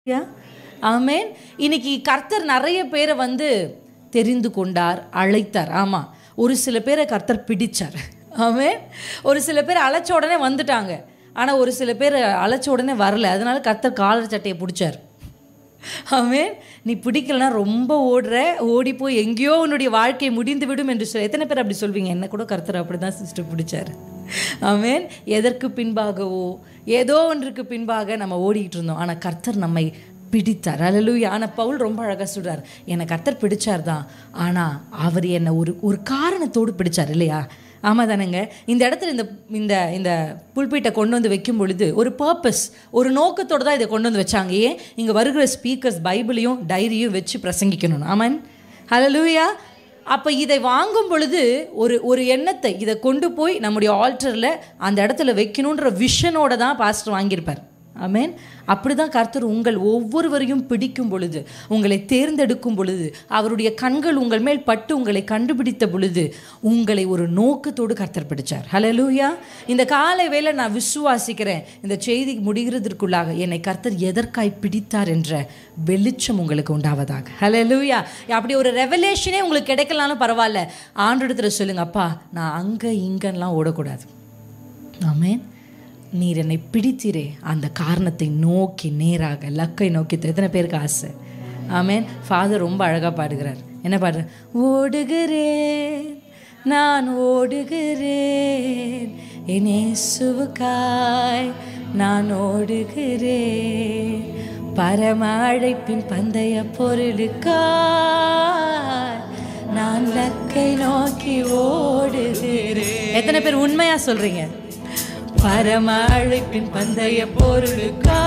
யா ஆமேன் இன்னைக்கு கர்த்தர் நிறைய பேரை வந்து தெரிந்து கொண்டார் அழைத்தார் ஆமாம் ஒரு சில பேரை கர்த்தர் பிடிச்சார் ஆமேன் ஒரு சில பேர் அழைச்ச உடனே வந்துட்டாங்க ஆனால் ஒரு சில பேர் அழைச்ச உடனே வரல அதனால கர்த்தர் காலர் சட்டையை பிடிச்சார் ஆமேன் நீ பிடிக்கலனா ரொம்ப ஓடுற ஓடி போய் எங்கேயோ உன்னுடைய வாழ்க்கை முடிந்து விடும் என்று சொல்ல எத்தனை பேர் அப்படி சொல்வீங்க என்ன கூட கர்த்தர் அப்படி தான் சிஸ்டர் பிடிச்சார் ஆமேன் எதற்கு பின்பாகவோ ஏதோ ஒன்றுக்கு பின்பாக நம்ம ஓடிக்கிட்டு இருந்தோம் ஆனால் கர்த்தர் நம்மை பிடித்தார் அல்லூயா ஆனால் பவுல் ரொம்ப அழகாக சொல்கிறார் என்னை கர்த்தர் பிடிச்சார் தான் ஆனால் அவர் என்னை ஒரு ஒரு காரணத்தோடு பிடிச்சார் இல்லையா ஆமாம் தானேங்க இந்த இடத்துல இந்த இந்த இந்த புல்பீட்டை கொண்டு வந்து வைக்கும் பொழுது ஒரு பர்பஸ் ஒரு நோக்கத்தோடு தான் இதை கொண்டு வந்து வச்சாங்க ஏன் இங்கே வருகிற ஸ்பீக்கர்ஸ் பைபிளையும் டைரியும் வச்சு பிரசங்கிக்கணும் ஆமன் ஹலலூயா அப்போ இதை வாங்கும் பொழுது ஒரு ஒரு எண்ணத்தை இதை கொண்டு போய் நம்முடைய ஆல்டரில் அந்த இடத்துல வைக்கணுன்ற விஷனோட தான் பாஸ்டர் வாங்கியிருப்பார் ஆமேன் அப்படி தான் கர்த்தர் உங்கள் ஒவ்வொருவரையும் பிடிக்கும் பொழுது உங்களை தேர்ந்தெடுக்கும் பொழுது அவருடைய கண்கள் உங்கள் மேல் பட்டு உங்களை கண்டுபிடித்த பொழுது உங்களை ஒரு நோக்கத்தோடு கர்த்தர் பிடிச்சார் ஹலலூயா இந்த காலை வேளை நான் விசுவாசிக்கிறேன் இந்த செய்தி முடிகிறதற்குள்ளாக என்னை கர்த்தர் எதற்காய் பிடித்தார் என்ற வெளிச்சம் உங்களுக்கு உண்டாவதாக ஹலலூயா அப்படி ஒரு ரெவலேஷனே உங்களுக்கு கிடைக்கலாம்னு பரவாயில்ல ஆண்டிடத்துல சொல்லுங்க அப்பா நான் அங்கே இங்கெல்லாம் ஓடக்கூடாது ஆமேன் நீர் என்னை பிடித்தீரே அந்த காரணத்தை நோக்கி நேராக லக்கை நோக்கி எத்தனை பேருக்கு ஆசை ஆமேன் ஃபாதர் ரொம்ப அழகாக பாடுகிறார் என்ன பாடுற ஓடுகிறேன் நான் ஓடுகிறேன் என் இயேசுவுக்காய் நான் ஓடுகிறேன் பரம அழைப்பின் பந்தய பொருளுக்காய் நான் லக்கை நோக்கி ஓடுகிறேன் எத்தனை பேர் உண்மையா சொல்றீங்க பரம அழைப்பின் பந்தய பொருளுக்கா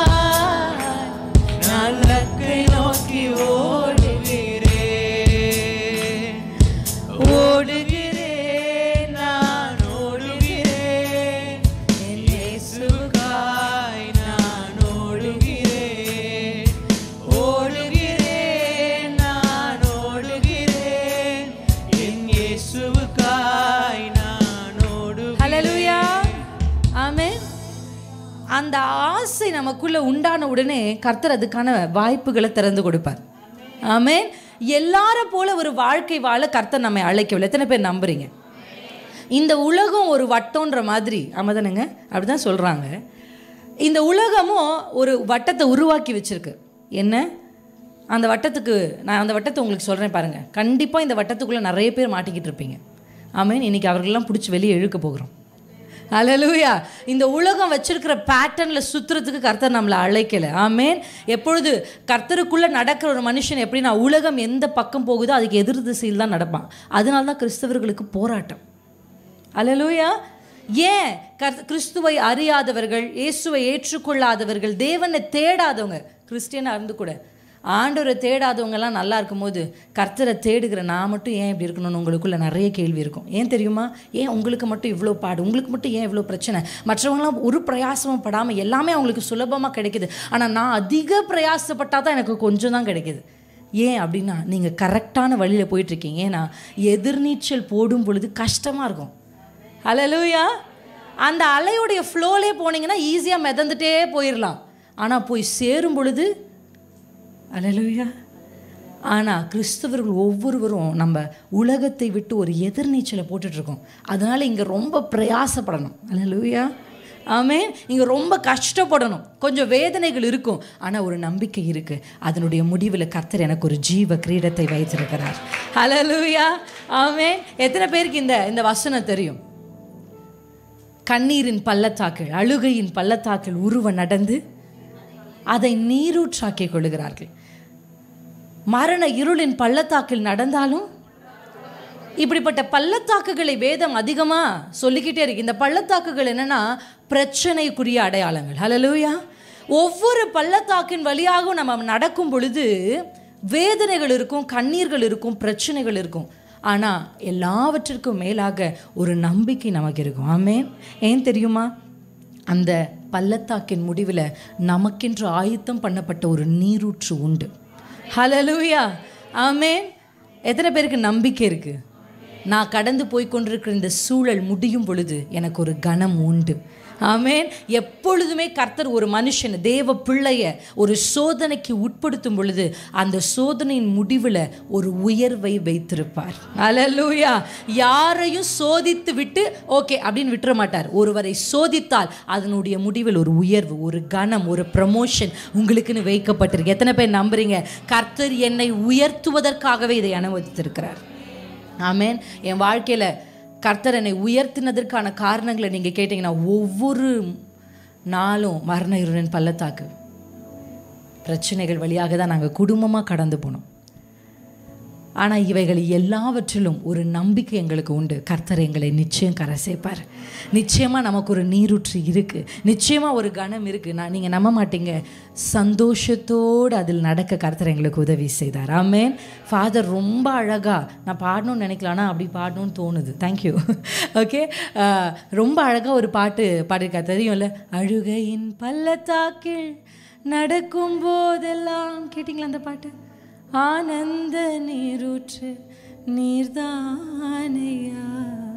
நான் லக்கை நோக்கி ஓடுகிறேன் ஓடுகிறேன் நான் ஓடுகிறேன் என் இயேசுவுக்காய் நான் ஓடுகிறேன் ஓடுகிறேன் நான் ஓடுகிறேன் என் இயேசுவுக்காய் நான் ஓடுகிறேன் ஹalleluya ஆமென் அந்த ஆசை நமக்குள்ள உண்டான உடனே கர்த்தர் அதுக்கான வாய்ப்புகளை திறந்து கொடுப்பார் ஆமென் எல்லார போல ஒரு வாழ்க்கை வாழ கர்த்தர் நம்மை அழைக்கவில்லை எத்தனை பேர் நம்புறீங்க இந்த உலகம் ஒரு வட்டம்ன்ற மாதிரி ஆமாதானுங்க அப்படிதான் சொல்றாங்க இந்த உலகமும் ஒரு வட்டத்தை உருவாக்கி வச்சிருக்கு என்ன அந்த வட்டத்துக்கு நான் அந்த வட்டத்தை உங்களுக்கு சொல்கிறேன் பாருங்கள் கண்டிப்பாக இந்த வட்டத்துக்குள்ளே நிறைய பேர் மாட்டிக்கிட்டு இருப்பீங்க ஆமேன் இன்னைக்கு அவர்களெல்லாம் பிடிச்சி வெளியே இழுக்க போகிறோம் அலலூயா இந்த உலகம் வச்சிருக்கிற பேட்டர்னில் சுற்றுறதுக்கு கர்த்தர் நம்மளை அழைக்கலை ஆமேன் எப்பொழுது கர்த்தருக்குள்ளே நடக்கிற ஒரு மனுஷன் எப்படின்னா உலகம் எந்த பக்கம் போகுதோ அதுக்கு எதிர் திசையில் தான் நடப்பான் அதனால தான் கிறிஸ்தவர்களுக்கு போராட்டம் அலலூயா ஏன் கர் கிறிஸ்துவை அறியாதவர்கள் இயேசுவை ஏற்றுக்கொள்ளாதவர்கள் தேவனை தேடாதவங்க கிறிஸ்டியனாக இருந்து கூட ஆண்டவரை தேடாதவங்கெல்லாம் நல்லா இருக்கும்போது கர்த்தரை தேடுகிற நான் மட்டும் ஏன் இப்படி இருக்கணும்னு உங்களுக்குள்ள நிறைய கேள்வி இருக்கும் ஏன் தெரியுமா ஏன் உங்களுக்கு மட்டும் இவ்வளோ பாடு உங்களுக்கு மட்டும் ஏன் இவ்வளோ பிரச்சனை மற்றவங்களாம் ஒரு பிரயாசமும் படாமல் எல்லாமே அவங்களுக்கு சுலபமாக கிடைக்குது ஆனால் நான் அதிக பிரயாசப்பட்டால் தான் எனக்கு கொஞ்சம் தான் கிடைக்குது ஏன் அப்படின்னா நீங்கள் கரெக்டான வழியில் போயிட்டுருக்கீங்க ஏன்னா எதிர்நீச்சல் போடும் பொழுது கஷ்டமாக இருக்கும் அலலூயா அந்த அலையுடைய ஃப்ளோலே போனீங்கன்னா ஈஸியாக மிதந்துட்டே போயிடலாம் ஆனால் போய் சேரும் பொழுது அலலூயா ஆனால் கிறிஸ்தவர்கள் ஒவ்வொருவரும் நம்ம உலகத்தை விட்டு ஒரு எதிர்நீச்சலை போட்டுட்ருக்கோம் அதனால் இங்கே ரொம்ப பிரயாசப்படணும் அலலூயா ஆமே இங்கே ரொம்ப கஷ்டப்படணும் கொஞ்சம் வேதனைகள் இருக்கும் ஆனால் ஒரு நம்பிக்கை இருக்குது அதனுடைய முடிவில் கர்த்தர் எனக்கு ஒரு ஜீவ கிரீடத்தை வைத்திருக்கிறார் ஹலலூயா ஆமே எத்தனை பேருக்கு இந்த இந்த வசனம் தெரியும் கண்ணீரின் பள்ளத்தாக்கள் அழுகையின் பள்ளத்தாக்கள் உருவ நடந்து அதை நீரூற்றாக்கிக் கொள்ளுகிறார்கள் மரண இருளின் பள்ளத்தாக்கில் நடந்தாலும் இப்படிப்பட்ட பள்ளத்தாக்குகளை வேதம் அதிகமாக சொல்லிக்கிட்டே இருக்கு இந்த பள்ளத்தாக்குகள் என்னன்னா பிரச்சனைக்குரிய அடையாளங்கள் ஹலலூயா ஒவ்வொரு பள்ளத்தாக்கின் வழியாகவும் நம்ம நடக்கும் பொழுது வேதனைகள் இருக்கும் கண்ணீர்கள் இருக்கும் பிரச்சனைகள் இருக்கும் ஆனால் எல்லாவற்றிற்கும் மேலாக ஒரு நம்பிக்கை நமக்கு இருக்கும் ஆமேன் ஏன் தெரியுமா அந்த பள்ளத்தாக்கின் முடிவில் நமக்கென்று ஆயத்தம் பண்ணப்பட்ட ஒரு நீரூற்று உண்டு ஹலலூயா ஆமேன் எத்தனை பேருக்கு நம்பிக்கை இருக்குது நான் கடந்து போய் கொண்டிருக்கிற இந்த சூழல் முடியும் பொழுது எனக்கு ஒரு கணம் உண்டு ஆமென் எப்பொழுதுமே கர்த்தர் ஒரு மனுஷன் தேவ பிள்ளைய ஒரு சோதனைக்கு உட்படுத்தும் பொழுது அந்த சோதனையின் முடிவில் ஒரு உயர்வை வைத்திருப்பார் அல்லேலூயா யாரையும் சோதித்து விட்டு ஓகே அப்படின்னு விட்டுற மாட்டார் ஒருவரை சோதித்தால் அதனுடைய முடிவில் ஒரு உயர்வு ஒரு கனம் ஒரு ப்ரமோஷன் உங்களுக்குன்னு வைக்கப்பட்டிருக்கு எத்தனை பேர் நம்புறீங்க கர்த்தர் என்னை உயர்த்துவதற்காகவே இதை அனுமதித்திருக்கிறார் ஆமென் என் வாழ்க்கையில் கர்த்தர் என்னை உயர்த்தினதற்கான காரணங்களை நீங்கள் கேட்டிங்கன்னா ஒவ்வொரு நாளும் மரண இருடன் பள்ளத்தாக்கு பிரச்சனைகள் வழியாக தான் நாங்கள் குடும்பமாக கடந்து போனோம் ஆனால் இவைகள் எல்லாவற்றிலும் ஒரு நம்பிக்கை எங்களுக்கு உண்டு கர்த்தர் எங்களை நிச்சயம் கரை சேர்ப்பார் நிச்சயமாக நமக்கு ஒரு நீரூற்று இருக்குது நிச்சயமாக ஒரு கணம் இருக்குது நான் நீங்கள் நம்ப மாட்டீங்க சந்தோஷத்தோடு அதில் நடக்க கர்த்தர் எங்களுக்கு உதவி செய்தார் ஆமேன் ஃபாதர் ரொம்ப அழகாக நான் பாடணும்னு நினைக்கலாம்னா அப்படி பாடணும்னு தோணுது தேங்க்யூ ஓகே ரொம்ப அழகாக ஒரு பாட்டு பாடியிருக்கார் தெரியும்ல அழுகையின் பள்ளத்தாக்கில் நடக்கும் போதெல்லாம் கேட்டிங்களா அந்த பாட்டு ஆனந்த நீரூற்று நீர்தானையா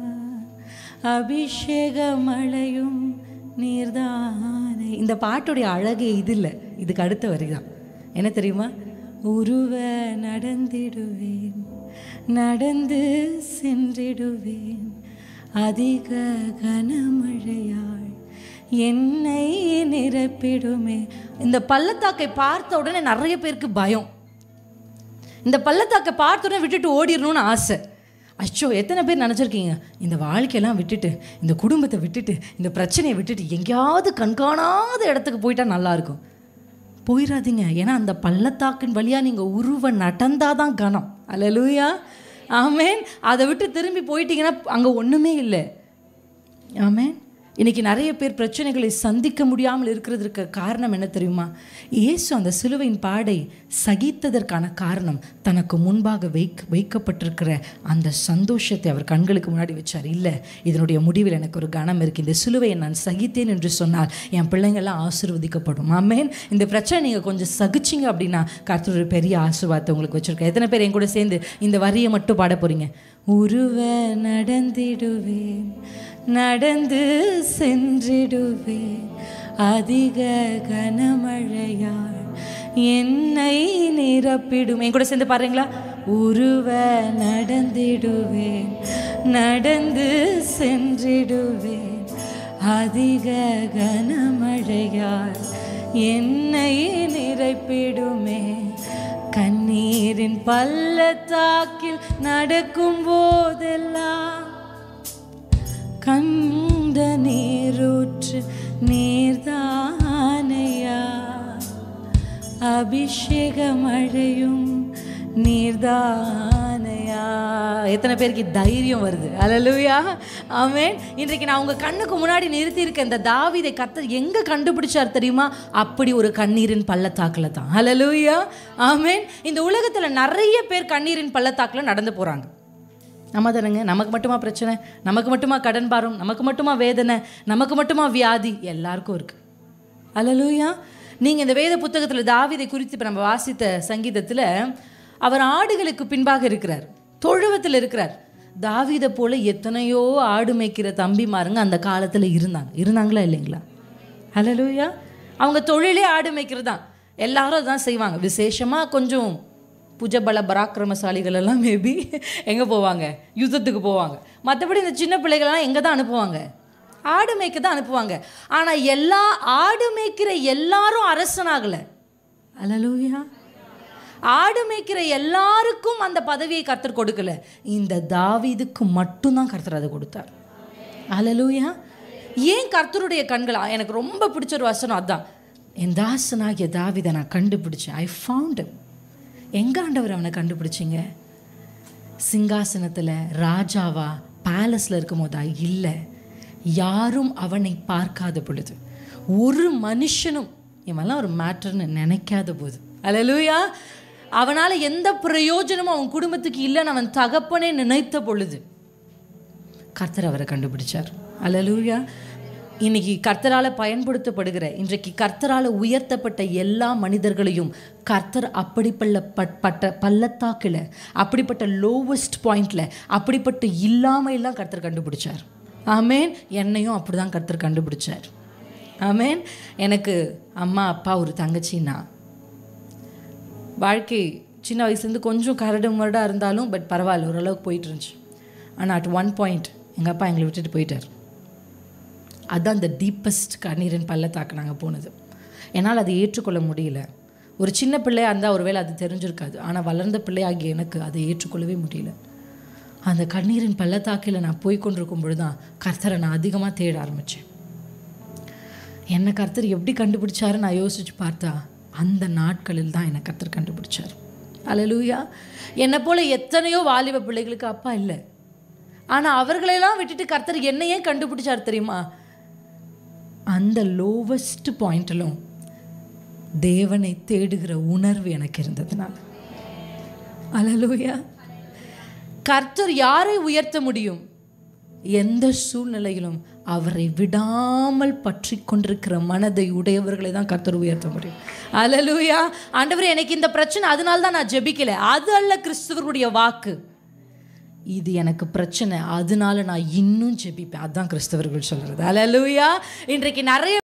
அபிஷேக மழையும் நீர்தானே இந்த பாட்டுடைய அழகே இது இல்லை இதுக்கு அடுத்த வரிதான் என்ன தெரியுமா உருவ நடந்திடுவேன் நடந்து சென்றிடுவேன் அதிக கனமழையாள் என்னை நிரப்பிடுமே இந்த பள்ளத்தாக்கை பார்த்த உடனே நிறைய பேருக்கு பயம் இந்த பள்ளத்தாக்கை பார்த்த உடனே விட்டுட்டு ஓடிடணும்னு ஆசை அச்சோ எத்தனை பேர் நினச்சிருக்கீங்க இந்த வாழ்க்கையெல்லாம் விட்டுட்டு இந்த குடும்பத்தை விட்டுட்டு இந்த பிரச்சனையை விட்டுட்டு எங்கேயாவது கண்காணாத இடத்துக்கு போயிட்டா நல்லாயிருக்கும் போயிடாதீங்க ஏன்னா அந்த பள்ளத்தாக்கின் வழியாக நீங்கள் உருவ நடந்தாதான் கனம் அல்லலூயா ஆமேன் அதை விட்டு திரும்பி போயிட்டீங்கன்னா அங்கே ஒன்றுமே இல்லை ஆமேன் இன்னைக்கு நிறைய பேர் பிரச்சனைகளை சந்திக்க முடியாமல் இருக்கிறதுக்கு காரணம் என்ன தெரியுமா இயேசு அந்த சிலுவையின் பாடை சகித்ததற்கான காரணம் தனக்கு முன்பாக வைக் வைக்கப்பட்டிருக்கிற அந்த சந்தோஷத்தை அவர் கண்களுக்கு முன்னாடி வச்சார் இல்லை இதனுடைய முடிவில் எனக்கு ஒரு கணம் இருக்குது இந்த சிலுவையை நான் சகித்தேன் என்று சொன்னால் என் பிள்ளைங்கள்லாம் ஆசிர்வதிக்கப்படும் ஆமேன் இந்த பிரச்சனை நீங்கள் கொஞ்சம் சகிச்சிங்க அப்படின்னா கர்த்தர் ஒரு பெரிய ஆசீர்வாதத்தை உங்களுக்கு வச்சுருக்கேன் எத்தனை பேர் என் கூட சேர்ந்து இந்த வரியை மட்டும் பாட போகிறீங்க உருவ நடந்திடுவேன் நடந்து சென்றிடுவேன் அதிக கனமழையால் என்னை நிரப்பிடும் என் கூட சேர்ந்து பாருங்களா உருவ நடந்திடுவேன் நடந்து சென்றிடுவேன் அதிக கனமழையால் என்னை நிரப்பிடுமே கண்ணீரின் பள்ளத்தாக்கில் நடக்கும் போதெல்லாம் கண்ட நீரூற்று நீர்தானையா அபிஷேக மழையும் நீர்தானையா எத்தனை பேருக்கு தைரியம் வருது அலலுயா ஆமேன் இன்றைக்கு நான் உங்க கண்ணுக்கு முன்னாடி நிறுத்தி இருக்க இந்த தாவிதை கத்த எங்க கண்டுபிடிச்சார் தெரியுமா அப்படி ஒரு கண்ணீரின் பள்ளத்தாக்குல தான் அலலுயா ஆமேன் இந்த உலகத்துல நிறைய பேர் கண்ணீரின் பள்ளத்தாக்குல நடந்து போறாங்க நம்ம தானேங்க நமக்கு மட்டுமா பிரச்சனை நமக்கு மட்டுமா கடன் பாரம் நமக்கு மட்டுமா வேதனை நமக்கு மட்டுமா வியாதி எல்லாருக்கும் இருக்கு அலலூயா நீங்கள் இந்த வேத புத்தகத்தில் தாவிதை குறித்து இப்போ நம்ம வாசித்த சங்கீதத்தில் அவர் ஆடுகளுக்கு பின்பாக இருக்கிறார் தொழுவத்தில் இருக்கிறார் தாவிதை போல எத்தனையோ ஆடு மேய்க்கிற தம்பிமாருங்க அந்த காலத்தில் இருந்தாங்க இருந்தாங்களா இல்லைங்களா அலலூயா அவங்க தொழிலே ஆடு மேய்க்கிறது தான் எல்லாரும் அதான் செய்வாங்க விசேஷமாக கொஞ்சம் புஜபல பராக்கிரமசாலிகள் எல்லாம் மேபி எங்கே போவாங்க யுத்தத்துக்கு போவாங்க மற்றபடி இந்த சின்ன பிள்ளைகளெல்லாம் எங்கே தான் அனுப்புவாங்க ஆடு மேய்க்க தான் அனுப்புவாங்க ஆனால் எல்லா ஆடு மேய்க்கிற எல்லாரும் அரசனாகலை அலலூயா ஆடு மேய்க்கிற எல்லாருக்கும் அந்த பதவியை கர்த்தர் கொடுக்கல இந்த தாவீதுக்கு மட்டும்தான் கர்த்தர் அதை கொடுத்தார் அலலூயா ஏன் கர்த்தருடைய கண்கள் எனக்கு ரொம்ப பிடிச்ச ஒரு வசனம் அதான் என் தாசனாகிய தாவிதை நான் கண்டுபிடிச்சேன் ஐ ஃபவுண்ட் எங்க ஆண்டவர் அவனை கண்டுபிடிச்சிங்க சிங்காசனத்தில் ராஜாவா பேலஸில் இருக்கும் போதா இல்லை யாரும் அவனை பார்க்காத பொழுது ஒரு மனுஷனும் இவெல்லாம் ஒரு மேட்டர்னு நினைக்காத போது அலலூயா அவனால் எந்த பிரயோஜனமும் அவன் குடும்பத்துக்கு இல்லைன்னு அவன் தகப்பனே நினைத்த பொழுது கர்த்தர் அவரை கண்டுபிடிச்சார் அலலூயா இன்னைக்கு கர்த்தரால் பயன்படுத்தப்படுகிற இன்றைக்கு கர்த்தரால் உயர்த்தப்பட்ட எல்லா மனிதர்களையும் கர்த்தர் அப்படிப்பட்ட பட்ட பள்ளத்தாக்கில் அப்படிப்பட்ட லோவஸ்ட் பாயிண்டில் அப்படிப்பட்ட இல்லாமையெல்லாம் கர்த்தர் கண்டுபிடிச்சார் ஆமேன் என்னையும் அப்படி தான் கர்த்தர் கண்டுபிடிச்சார் ஆமென் எனக்கு அம்மா அப்பா ஒரு தங்கச்சின்னா வாழ்க்கை சின்ன வயசுலேருந்து கொஞ்சம் கரடு முரடாக இருந்தாலும் பட் பரவாயில்ல ஓரளவுக்கு போயிட்டு இருந்துச்சு ஆனால் அட் ஒன் பாயிண்ட் எங்கள் அப்பா எங்களை விட்டுட்டு போயிட்டார் அதுதான் இந்த டீப்பஸ்ட் கண்ணீரின் பள்ளத்தாக்கு நாங்கள் போனது என்னால் அதை ஏற்றுக்கொள்ள முடியல ஒரு சின்ன பிள்ளையாக இருந்தால் ஒருவேளை அது தெரிஞ்சிருக்காது ஆனால் வளர்ந்த பிள்ளையாகிய எனக்கு அதை ஏற்றுக்கொள்ளவே முடியல அந்த கண்ணீரின் பள்ளத்தாக்கில் நான் போய் கொண்டிருக்கும் பொழுது தான் கர்த்தரை நான் அதிகமாக தேட ஆரம்பித்தேன் என்னை கர்த்தர் எப்படி கண்டுபிடிச்சாரு நான் யோசிச்சு பார்த்தா அந்த நாட்களில் தான் என்னை கர்த்தர் கண்டுபிடிச்சார் அல்லேலூயா என்னை போல எத்தனையோ வாலிப பிள்ளைகளுக்கு அப்பா இல்லை ஆனால் அவர்களெல்லாம் விட்டுட்டு கர்த்தர் என்னையே கண்டுபிடிச்சார் தெரியுமா அந்த லோவஸ்ட் பாயிண்டிலும் தேவனை தேடுகிற உணர்வு எனக்கு இருந்ததுனால அல்லேலூயா கர்த்தர் யாரை உயர்த்த முடியும் எந்த சூழ்நிலையிலும் அவரை விடாமல் பற்றி கொண்டிருக்கிற மனதை உடையவர்களை தான் கர்த்தர் உயர்த்த முடியும் அல்லேலூயா ஆண்டவர் எனக்கு இந்த பிரச்சனை அதனால தான் நான் ஜெபிக்கல அது அல்ல கிறிஸ்துவருடைய வாக்கு இது எனக்கு பிரச்சனை அதனால நான் இன்னும் ஜெபிப்பேன் அதான் கிறிஸ்தவர்கள் சொல்றது அல்லேலூயா இன்றைக்கு நிறைய